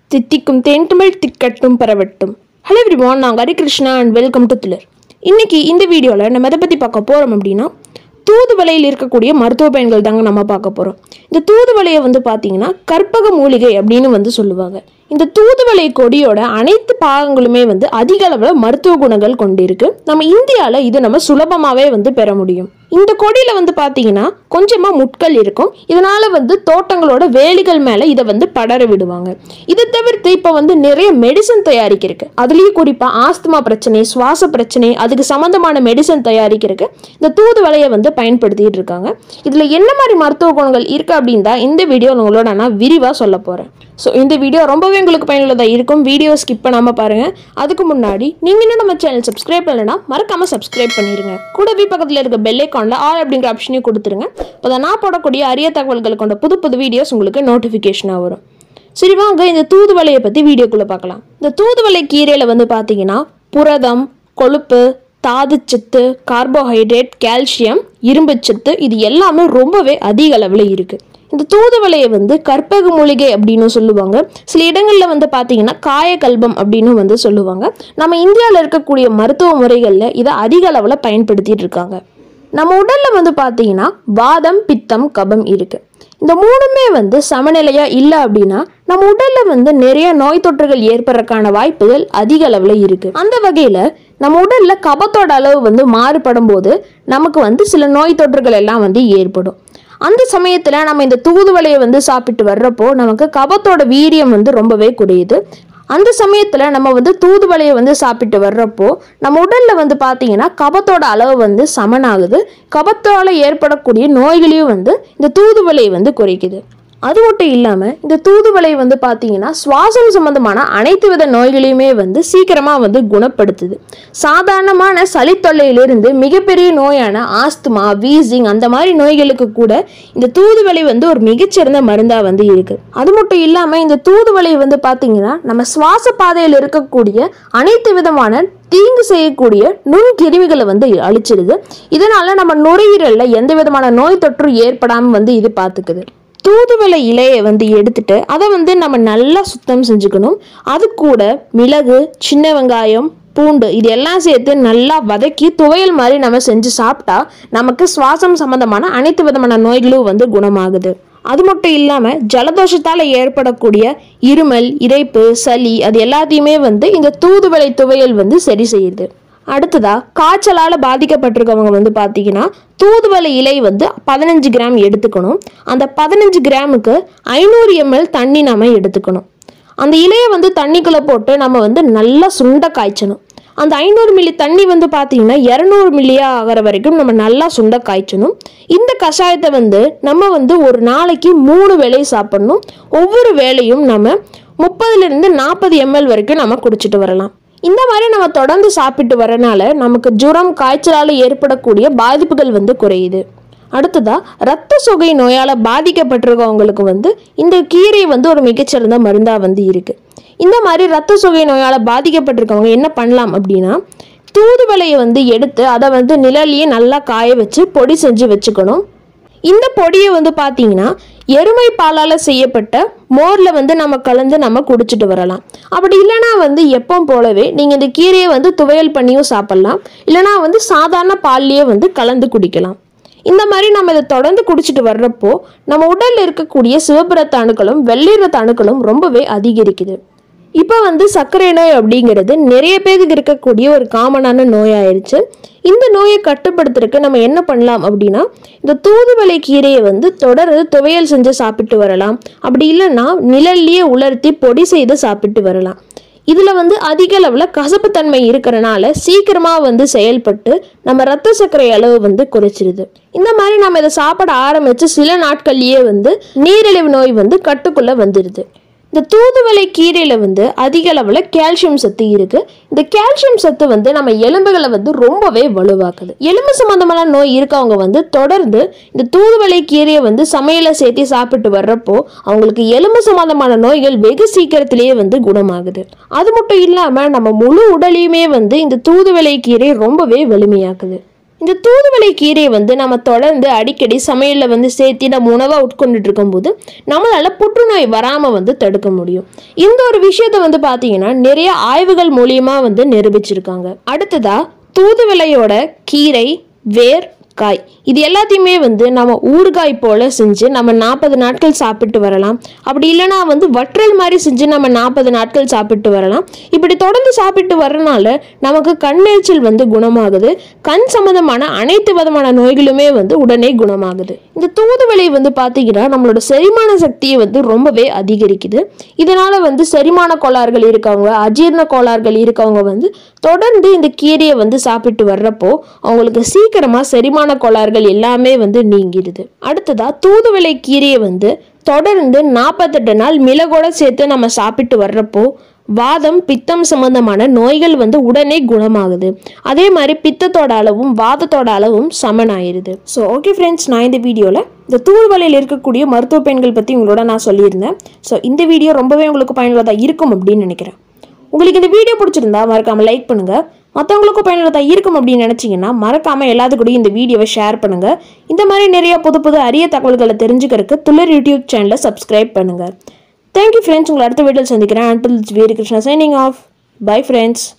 தித்திக்கும் தேன்தமிழ் திக்கட்டும் பரவட்டும் hello everyone நான் ஹரிகிருஷ்ணா அண்ட் வெல்கம் டு துளர் இன்னைக்கு இந்த வீடியோவில் நம்ம எதை பற்றி பார்க்க போகிறோம் அப்படின்னா தூதுவளையில் இருக்கக்கூடிய மருத்துவ பயன்கள் தாங்க நம்ம பார்க்க போகிறோம் இந்த தூதுவளையை வந்து பார்த்தீங்கன்னா கற்பக மூலிகை அப்படின்னு வந்து சொல்லுவாங்க இந்த தூதுவளை கொடியோட அனைத்து பாகங்களுமே வந்து அதிக அளவில் மருத்துவ குணங்கள் கொண்டிருக்கு நம்ம இந்தியாவில் இது நம்ம சுலபமாகவே வந்து பெற முடியும் இந்த கொடியில வந்து பார்த்தீங்கன்னா கொஞ்சமா முட்கள் இருக்கும் இதனால வந்து தோட்டங்களோட வேலிகள் மேல இதை வந்து படர விடுவாங்க இதை தவிர்த்து இப்போ வந்து நிறைய மெடிசன் தயாரிக்கிறதுக்கு அதுலேயும் குறிப்பா ஆஸ்துமா பிரச்சனை சுவாச பிரச்சனை அதுக்கு சம்பந்தமான மெடிசன் தயாரிக்கிறதுக்கு இந்த தூதுவளையை வந்து பயன்படுத்திட்டு இருக்காங்க இதுல என்ன மாதிரி மருத்துவ குணங்கள் இருக்கு அப்படின்னு தான் இந்த வீடியோ உங்களோட நான் விரிவா சொல்ல போறேன் ஸோ இந்த வீடியோ ரொம்பவே உங்களுக்கு பயனுள்ளதாக இருக்கும் வீடியோ ஸ்கிப் பண்ணாமல் பாருங்கள் அதுக்கு முன்னாடி நீங்கள் இன்னும் நம்ம சேனல் சப்ஸ்கிரைப் பண்ணலைன்னா மறக்காமல் சப்ஸ்கிரைப் பண்ணிடுங்க கூடவே பக்கத்தில் இருக்க பெல் ஐக்கானில் ஆல் அப்படிங்கிற ஆப்ஷனையும் கொடுத்துருங்க அப்போ தான் நான் போடக்கூடிய அரிய தகவல்கள் கொண்ட புது புது வீடியோஸ் உங்களுக்கு நோட்டிஃபிகேஷனாக வரும் சரி வாங்க இந்த தூதுவளையை பற்றி வீடியோக்குள்ளே பார்க்கலாம் இந்த தூதுவளை கீரையில் வந்து பார்த்தீங்கன்னா புரதம் கொழுப்பு தாதுச்சத்து கார்போஹைட்ரேட் கால்சியம் இரும்புச்சத்து இது எல்லாமே ரொம்பவே அதிக அளவில் இருக்குது இந்த தூதுவளையை வந்து கற்பக மூலிகை அப்படின்னு சொல்லுவாங்க சில இடங்களில் வந்து பார்த்தீங்கன்னா காயக்கல்பம் அப்படின்னு வந்து சொல்லுவாங்க நம்ம இந்தியாவில் இருக்கக்கூடிய மருத்துவ முறைகளில் இதை அதிக அளவில் பயன்படுத்திட்டு இருக்காங்க நம்ம உடல்ல வந்து பார்த்தீங்கன்னா வாதம் பித்தம் கபம் இருக்கு இந்த மூணுமே வந்து சமநிலையா இல்லை அப்படின்னா நம்ம உடல்ல வந்து நிறைய நோய் தொற்றுகள் ஏற்படுறதுக்கான வாய்ப்புகள் அதிக அளவில் இருக்கு அந்த வகையில நம்ம உடல்ல கபத்தோட அளவு வந்து மாறுபடும் போது நமக்கு வந்து சில நோய் தொற்றுகள் எல்லாம் வந்து ஏற்படும் அந்த சமயத்தில் நம்ம இந்த தூதுவளையை வந்து சாப்பிட்டு வர்றப்போ நமக்கு கபத்தோட வீரியம் வந்து ரொம்பவே குறையுது அந்த சமயத்தில் நம்ம வந்து தூதுவளையை வந்து சாப்பிட்டு வர்றப்போ நம்ம உடலில் வந்து பார்த்தீங்கன்னா கபத்தோட அளவு வந்து சமனாகுது கபத்தால் ஏற்படக்கூடிய நோய்களையும் வந்து இந்த தூதுவளையை வந்து குறைக்குது அது மட்டும் இல்லாமல் இந்த தூதுவளை வந்து பார்த்தீங்கன்னா சுவாசம் சம்பந்தமான அனைத்து வித நோய்களையுமே வந்து சீக்கிரமாக வந்து குணப்படுத்துது சாதாரணமான சளித்தொல்லையிலிருந்து மிகப்பெரிய நோயான ஆஸ்துமா வீசிங் அந்த மாதிரி நோய்களுக்கு கூட இந்த தூதுவளை வந்து ஒரு மிகச்சிறந்த மருந்தாக வந்து இருக்குது அது மட்டும் இல்லாமல் இந்த தூதுவளை வந்து பார்த்தீங்கன்னா நம்ம சுவாச பாதையில் இருக்கக்கூடிய அனைத்து விதமான தீங்கு செய்யக்கூடிய நுண்கிருமிகளை வந்து அழிச்சிடுது இதனால நம்ம நுரையீரலில் எந்த விதமான நோய் தொற்று ஏற்படாமல் வந்து இது பார்த்துக்குது தூதுவளை இலையை வந்து எடுத்துட்டு அதை வந்து நம்ம நல்லா சுத்தம் செஞ்சுக்கணும் அது கூட மிளகு சின்ன வெங்காயம் பூண்டு இது எல்லாம் சேர்த்து நல்லா வதக்கி துவையல் மாதிரி நம்ம செஞ்சு சாப்பிட்டா நமக்கு சுவாசம் சம்பந்தமான அனைத்து விதமான நோய்களும் வந்து குணமாகுது அது மட்டும் இல்லாமல் ஜலதோஷத்தால் ஏற்படக்கூடிய இருமல் இறைப்பு சளி அது எல்லாத்தையுமே வந்து இந்த தூதுவளை துவையல் வந்து சரி செய்யுது அடுத்ததா காய்ச்சலால் பாதிக்கப்பட்டிருக்கவங்க வந்து பார்த்தீங்கன்னா தூதுவளை இலை வந்து பதினஞ்சு கிராம் எடுத்துக்கணும் அந்த பதினஞ்சு கிராமுக்கு ஐநூறு எம்எல் தண்ணி நாம எடுத்துக்கணும் அந்த இலையை வந்து தண்ணிக்குள்ளே போட்டு நம்ம வந்து நல்லா சுண்ட காய்ச்சணும் அந்த ஐநூறு மில்லி தண்ணி வந்து பார்த்தீங்கன்னா இரநூறு மில்லியா ஆகிற வரைக்கும் நம்ம நல்லா சுண்ட காய்ச்சணும் இந்த கஷாயத்தை வந்து நம்ம வந்து ஒரு நாளைக்கு மூணு வேளை சாப்பிடணும் ஒவ்வொரு வேளையும் நம்ம முப்பதுலேருந்து நாற்பது எம்எல் வரைக்கும் நம்ம குடிச்சிட்டு வரலாம் இந்த மாதிரி நம்ம தொடர்ந்து சாப்பிட்டு வரனால நமக்கு ஜுரம் காய்ச்சலால் ஏற்படக்கூடிய பாதிப்புகள் வந்து குறையுது அடுத்ததா ரத்த சொகை நோயால் பாதிக்கப்பட்டிருக்கவங்களுக்கு வந்து இந்த கீரை வந்து ஒரு மிகச்சிறந்த மருந்தாக வந்து இருக்கு இந்த மாதிரி ரத்த சொகை நோயால் பாதிக்கப்பட்டிருக்கவங்க என்ன பண்ணலாம் அப்படின்னா தூதுவளையை வந்து எடுத்து அதை வந்து நிழலையே நல்லா காய வச்சு பொடி செஞ்சு வச்சுக்கணும் இந்த பொடியை வந்து பார்த்தீங்கன்னா எருமை பாலால் செய்யப்பட்ட மோரில் வந்து நம்ம கலந்து நம்ம குடிச்சிட்டு வரலாம் அப்படி இல்லைனா வந்து எப்போ போலவே நீங்கள் இந்த கீரையை வந்து துவையல் பண்ணியும் சாப்பிட்லாம் இல்லைனா வந்து சாதாரண பால்லையே வந்து கலந்து குடிக்கலாம் இந்த மாதிரி நம்ம இதை தொடர்ந்து குடிச்சிட்டு வர்றப்போ நம்ம உடலில் இருக்கக்கூடிய சிவப்பு ரத்த அணுக்களும் வெள்ளை ரத்த அணுக்களும் ரொம்பவே அதிகரிக்குது இப்போ வந்து சர்க்கரை நோய் அப்படிங்கிறது நிறைய பேருக்கு இருக்கக்கூடிய ஒரு காமனான நோயாயிருச்சு இந்த நோயை கட்டுப்படுத்துறதுக்கு நம்ம என்ன பண்ணலாம் அப்படின்னா இந்த தூதுவளை கீரையை வந்து தொடர்ந்து துவையல் செஞ்சு சாப்பிட்டு வரலாம் அப்படி இல்லைன்னா நிழல்லையே உலர்த்தி பொடி செய்து சாப்பிட்டு வரலாம் இதில் வந்து அதிக அளவில் கசப்புத்தன்மை இருக்கிறனால சீக்கிரமாக வந்து செயல்பட்டு நம்ம ரத்த சர்க்கரை அளவு வந்து குறைச்சிருது இந்த மாதிரி நம்ம இதை சாப்பிட ஆரம்பித்து சில நாட்கள்லேயே வந்து நீரிழிவு நோய் வந்து கட்டுக்குள்ளே வந்துடுது இந்த தூதுவளை கீரையில் வந்து அதிக அளவில் கால்சியம் சத்து இருக்கு இந்த கால்சியம் சத்து வந்து நம்ம எலும்புகளை வந்து ரொம்பவே வலுவாக்குது எலும்பு சம்பந்தமான நோய் இருக்கவங்க வந்து தொடர்ந்து இந்த தூதுவளை கீரையை வந்து சமையலை சேர்த்து சாப்பிட்டு வர்றப்போ அவங்களுக்கு எலும்பு சம்பந்தமான நோய்கள் வெகு சீக்கிரத்திலேயே வந்து குணமாகுது அது மட்டும் இல்லாமல் நம்ம முழு உடலையுமே வந்து இந்த தூதுவளை கீரை ரொம்பவே வலிமையாக்குது இந்த தூதுவளை கீரையை வந்து நம்ம தொடர்ந்து அடிக்கடி சமையலில் வந்து சேர்த்து நம்ம உணவாக உட்கொண்டுட்டு இருக்கும்போது நம்மளால் புற்றுநோய் வராமல் வந்து தடுக்க முடியும் இந்த ஒரு விஷயத்தை வந்து பார்த்தீங்கன்னா நிறைய ஆய்வுகள் மூலியமாக வந்து நிரூபிச்சிருக்காங்க அடுத்ததா தூதுவளையோட கீரை வேர் காய் இது எல்லாத்தையுமே வந்து நம்ம ஊறுகாய் போல் செஞ்சு நம்ம நாற்பது நாட்கள் சாப்பிட்டு வரலாம் அப்படி இல்லைனா வந்து வற்றல் மாதிரி செஞ்சு நம்ம நாற்பது நாட்கள் சாப்பிட்டு வரலாம் இப்படி தொடர்ந்து சாப்பிட்டு வரனால நமக்கு கண்ணெரிச்சல் வந்து குணமாகுது கண் சம்பந்தமான அனைத்து விதமான நோய்களுமே வந்து உடனே குணமாகுது இந்த தூதுவளை வந்து பார்த்தீங்கன்னா நம்மளோட செரிமான சக்தியை வந்து ரொம்பவே அதிகரிக்குது இதனால வந்து செரிமான கோளாறுகள் இருக்கவங்க அஜீரண கோளாறுகள் இருக்கவங்க வந்து தொடர்ந்து இந்த கீரையை வந்து சாப்பிட்டு வர்றப்போ அவங்களுக்கு சீக்கிரமா செரிமான கோளாறுகள் எல்லாமே வந்து நீங்கிடுது அடுத்ததா தூதுவளை கீரையை வந்து தொடர்ந்து நாற்பத்தெட்டு நாள் மிளகோட சேர்த்து நம்ம சாப்பிட்டு வர்றப்போ வாதம் பித்தம் சம்பந்தமான நோய்கள் வந்து உடனே குணமாகுது அதே மாதிரி பித்தத்தோட அளவும் வாதத்தோட அளவும் சமனாயிருது ஸோ ஓகே ஃப்ரெண்ட்ஸ் நான் இந்த வீடியோவில் இந்த தூதுவளையில் இருக்கக்கூடிய மருத்துவ பயன்கள் பற்றி உங்களோட நான் சொல்லியிருந்தேன் ஸோ இந்த வீடியோ ரொம்பவே உங்களுக்கு பயனுள்ளதாக இருக்கும் அப்படின்னு நினைக்கிறேன் உங்களுக்கு இந்த வீடியோ பிடிச்சிருந்தா மறக்காம லைக் பண்ணுங்க மற்றவங்களுக்கும் பயனுள்ளதாக இருக்கும் அப்படின்னு நினச்சிங்கன்னா மறக்காம எல்லாத்துக்கூடயும் இந்த வீடியோவை ஷேர் பண்ணுங்க இந்த மாதிரி நிறைய புது புது அரிய தகவல்களை தெரிஞ்சுக்கிறதுக்கு துளிர் யூடியூப் சேனலை சப்ஸ்கிரைப் பண்ணுங்க தேங்க்யூ ஃப்ரெண்ட்ஸ் உங்களை அடுத்த வீடியோவில் சந்திக்கிறேன் until Veera Krishna signing off bye friends